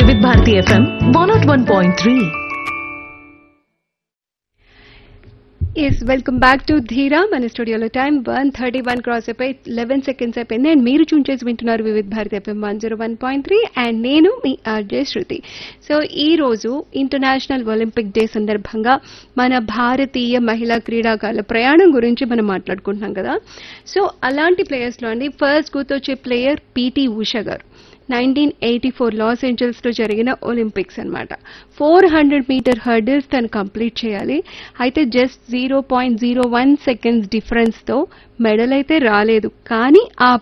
వివిధ Bharati FM one naught one point three yes welcome back to Dheera మన స్టూడియోలో time one thirty one cross అయిపోయి eleven seconds అయిపోయింది and మీరు చూన్ చేసి వింటున్నారు Vividh Bharati FM one zero one point three and నేను మీ ఆర్జే శృతి సో ఈ రోజు ఇంటర్నేషనల్ ఒలింపిక్ డే సందర్భంగా మన భారతీయ మహిళా క్రీడాకారుల ప్రయాణం గురించి మనం మాట్లాడుకుంటున్నాం కదా సో అలాంటి ప్లేయర్స్లో అండి ఫస్ట్ గుర్తొచ్చే ప్లేయర్ పీటీ ఉషా గారు నైన్టీన్ ఎయిటీ ఫోర్ లాస్ ఏంజల్స్లో జరిగిన ఒలింపిక్స్ అన్నమాట ఫోర్ హండ్రెడ్ మీటర్ హర్డిల్స్ తను కంప్లీట్ చేయాలి అయితే just zero point zero one seconds డిఫరెన్స్తో మెడల్ అయితే రాలేదు కానీ ఆ